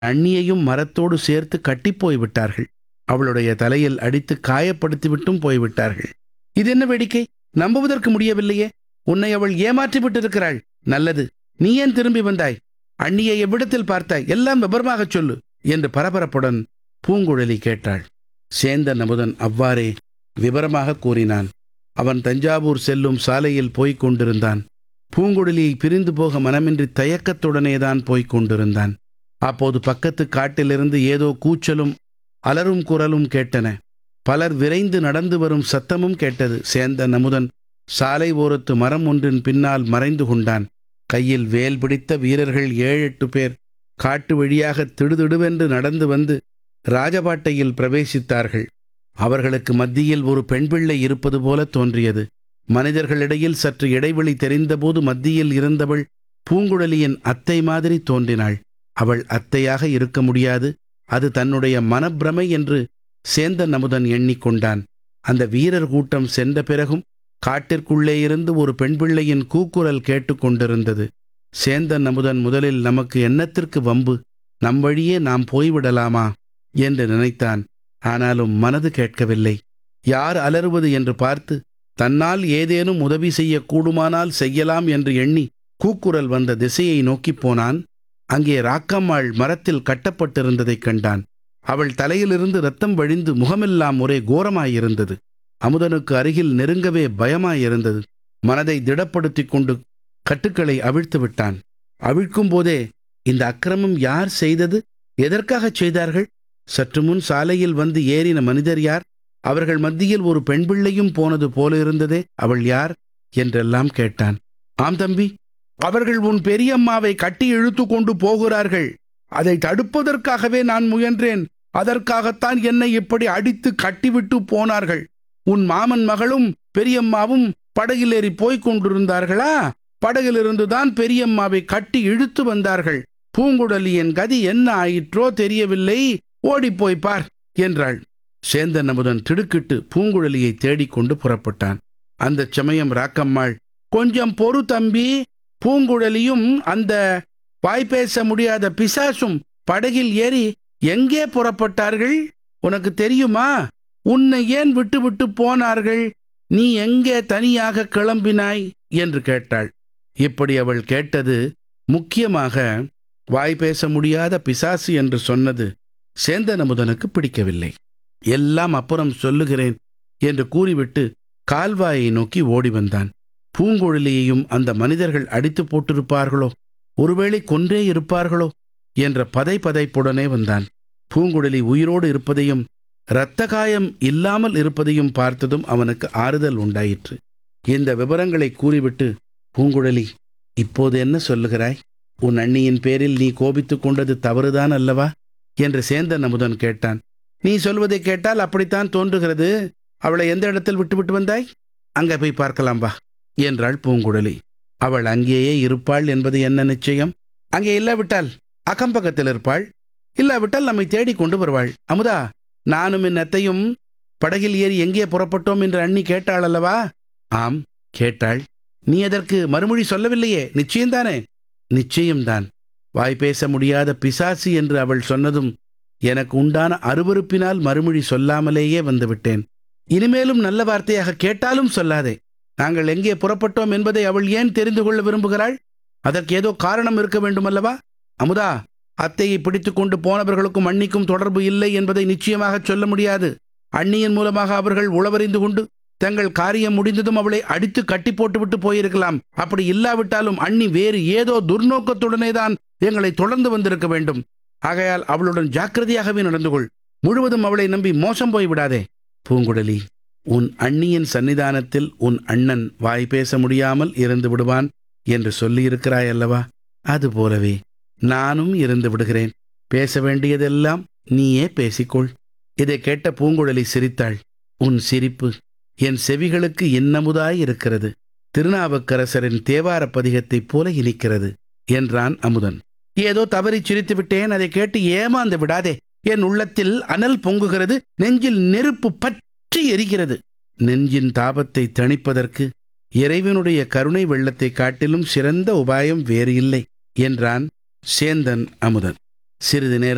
அண்ணியையும் மரத்தோடு சேர்த்து கட்டிப் போய்விட்டார்கள் அவளுடைய தலையில் அடித்து காயப்படுத்திவிட்டும் போய்விட்டார்கள் இது என்ன வேடிக்கை நம்புவதற்கு முடியவில்லையே உன்னை அவள் ஏமாற்றி விட்டிருக்கிறாள் நல்லது நீ ஏன் திரும்பி வந்தாய் அண்ணியை எவ்விடத்தில் பார்த்தாய் எல்லாம் விபரமாகச் சொல்லு என்று பரபரப்புடன் பூங்குழலி கேட்டாள் சேந்தன் அமுதன் அவ்வாறே விவரமாக கூறினான் அவன் தஞ்சாவூர் செல்லும் சாலையில் போய்க் கொண்டிருந்தான் பூங்குழலியை பிரிந்து போக மனமின்றி தயக்கத்துடனேதான் போய்க் கொண்டிருந்தான் அப்போது பக்கத்து காட்டிலிருந்து ஏதோ கூச்சலும் அலரும் குரலும் கேட்டன பலர் விரைந்து நடந்து வரும் சத்தமும் கேட்டது சேந்தன் அமுதன் சாலை ஓரத்து மரம் ஒன்றின் பின்னால் மறைந்து கொண்டான் கையில் வேல் பிடித்த வீரர்கள் ஏழெட்டு பேர் காட்டு வழியாக திடுதிடுவென்று நடந்து வந்து ராஜபாட்டையில் பிரவேசித்தார்கள் அவர்களுக்கு மத்தியில் ஒரு பெண் பிள்ளை இருப்பது போல தோன்றியது மனிதர்களிடையில் சற்று இடைவெளி தெரிந்தபோது மத்தியில் இருந்தவள் பூங்குழலியின் அத்தை மாதிரி தோன்றினாள் அவள் அத்தையாக இருக்க முடியாது அது தன்னுடைய மனப்பிரமை என்று சேந்தன் அமுதன் எண்ணிக்கொண்டான் அந்த வீரர் கூட்டம் சென்ற பிறகும் காட்டிற்குள்ளே இருந்து ஒரு பெண் பிள்ளையின் கூக்குரல் கேட்டுக்கொண்டிருந்தது சேந்தன் அமுதன் முதலில் நமக்கு என்னத்திற்கு வம்பு நம் வழியே நாம் போய்விடலாமா என்று நினைத்தான் ஆனாலும் மனது கேட்கவில்லை யார் அலறுவது என்று பார்த்து தன்னால் ஏதேனும் உதவி செய்யக்கூடுமானால் செய்யலாம் என்று எண்ணி கூக்குரல் வந்த திசையை நோக்கிப் போனான் அங்கே ராக்கம்மாள் மரத்தில் கட்டப்பட்டிருந்ததைக் கண்டான் அவள் தலையிலிருந்து ரத்தம் வழிந்து முகமெல்லாம் ஒரே கோரமாயிருந்தது அமுதனுக்கு அருகில் நெருங்கவே பயமாயிருந்தது மனதை திடப்படுத்திக் கொண்டு கட்டுக்களை அவிழ்த்து விட்டான் அவிழ்க்கும் போதே இந்த அக்கிரமம் யார் செய்தது எதற்காகச் செய்தார்கள் சற்று முன் சாலையில் வந்து ஏறின மனிதர் யார் அவர்கள் மத்தியில் ஒரு பெண் பிள்ளையும் போனது போல இருந்ததே அவள் யார் என்றெல்லாம் கேட்டான் ஆம் தம்பி அவர்கள் உன் பெரியம்மாவை கட்டி இழுத்து கொண்டு போகிறார்கள் அதை தடுப்பதற்காகவே நான் முயன்றேன் அதற்காகத்தான் என்னை இப்படி அடித்து கட்டிவிட்டு போனார்கள் உன் மாமன் மகளும் பெரியம்மாவும் படகில் ஏறி போய்க் கொண்டிருந்தார்களா படகிலிருந்துதான் பெரியம்மாவை கட்டி இழுத்து வந்தார்கள் பூங்குழலியின் கதி என்ன ஆயிற்றோ தெரியவில்லை ஓடிப்போய் பார் என்றாள் சேந்தன் அமுதன் திடுக்கிட்டு பூங்குழலியை தேடிக்கொண்டு புறப்பட்டான் அந்தச் சமயம் ராக்கம்மாள் கொஞ்சம் பொறு தம்பி பூங்குழலியும் அந்த வாய்ப்பேச முடியாத பிசாசும் படகில் ஏறி எங்கே புறப்பட்டார்கள் உனக்கு தெரியுமா உன்னை ஏன் விட்டு விட்டு போனார்கள் நீ எங்கே தனியாக கிளம்பினாய் என்று கேட்டாள் இப்படி அவள் கேட்டது முக்கியமாக வாய் பேச முடியாத பிசாசு என்று சொன்னது சேந்தன் அமுதனுக்கு பிடிக்கவில்லை எல்லாம் அப்புறம் சொல்லுகிறேன் என்று கூறிவிட்டு கால்வாயை நோக்கி ஓடி வந்தான் பூங்குழலியையும் அந்த மனிதர்கள் அடித்து போட்டிருப்பார்களோ ஒருவேளை கொன்றே இருப்பார்களோ என்ற பதை பதைப்புடனே வந்தான் பூங்குழலி உயிரோடு இருப்பதையும் இரத்த காயம் இல்லாமல் இருப்பதையும் பார்த்ததும் அவனுக்கு ஆறுதல் உண்டாயிற்று இந்த விவரங்களை கூறிவிட்டு பூங்குழலி இப்போது என்ன சொல்லுகிறாய் உன் அண்ணியின் பேரில் நீ கோபித்துக் கொண்டது தவறுதான் அல்லவா என்று சேந்தன் அமுதன் கேட்டான் நீ சொல்வதை கேட்டால் அப்படித்தான் தோன்றுகிறது அவளை எந்த இடத்தில் விட்டுவிட்டு வந்தாய் அங்கே போய் பார்க்கலாம் வா என்றாள் பூங்குழலி அவள் அங்கேயே இருப்பாள் என்பது என்ன நிச்சயம் அங்கே இல்லாவிட்டால் அக்கம்பக்கத்தில் இருப்பாள் இல்லாவிட்டால் நம்மை தேடி கொண்டு வருவாள் அமுதா நானும் என் அத்தையும் படகில் ஏறி எங்கே புறப்பட்டோம் என்று அண்ணி கேட்டாள் அல்லவா ஆம் கேட்டாள் நீ அதற்கு மறுமொழி சொல்லவில்லையே நிச்சயம்தானே நிச்சயம்தான் வாய் பேச முடியாத பிசாசு என்று அவள் சொன்னதும் எனக்கு உண்டான அருவருப்பினால் மறுமொழி சொல்லாமலேயே வந்துவிட்டேன் இனிமேலும் நல்ல வார்த்தையாக கேட்டாலும் சொல்லாதே நாங்கள் எங்கே புறப்பட்டோம் என்பதை அவள் ஏன் தெரிந்து கொள்ள விரும்புகிறாள் அதற்கு ஏதோ காரணம் இருக்க வேண்டுமல்லவா அமுதா அத்தையை பிடித்து கொண்டு போனவர்களுக்கும் அண்ணிக்கும் தொடர்பு இல்லை என்பதை நிச்சயமாக சொல்ல முடியாது அண்ணியின் மூலமாக அவர்கள் உளவறிந்து கொண்டு தங்கள் காரியம் முடிந்ததும் அவளை அடித்து கட்டி போட்டுவிட்டு போயிருக்கலாம் அப்படி இல்லாவிட்டாலும் அண்ணி வேறு ஏதோ துர்நோக்கத்துடனே தான் எங்களை தொடர்ந்து வந்திருக்க வேண்டும் ஆகையால் அவளுடன் ஜாக்கிரதையாகவே நடந்து கொள் முழுவதும் அவளை நம்பி மோசம் போய் விடாதே பூங்குழலி உன் அண்ணியின் சன்னிதானத்தில் உன் அண்ணன் வாய் பேச முடியாமல் இருந்து விடுவான் என்று சொல்லியிருக்கிறாய் அல்லவா அதுபோலவே நானும் இருந்து விடுகிறேன் பேச வேண்டியதெல்லாம் நீயே பேசிக்கொள் இதை கேட்ட பூங்குழலி சிரித்தாள் உன் சிரிப்பு என் செவிகளுக்கு இன்னமுதாய் இருக்கிறது திருநாவுக்கரசரின் தேவார பதிகத்தைப் போல இனிக்கிறது என்றான் அமுதன் ஏதோ தவறி சிரித்து விட்டேன் அதை கேட்டு ஏமாந்து விடாதே என் உள்ளத்தில் அனல் பொங்குகிறது நெஞ்சில் நெருப்பு பற்றி எரிகிறது நெஞ்சின் தாபத்தை தணிப்பதற்கு இறைவனுடைய கருணை வெள்ளத்தை காட்டிலும் சிறந்த உபாயம் வேறு இல்லை என்றான் சேந்தன் அமுதன் சிறிது நேரம்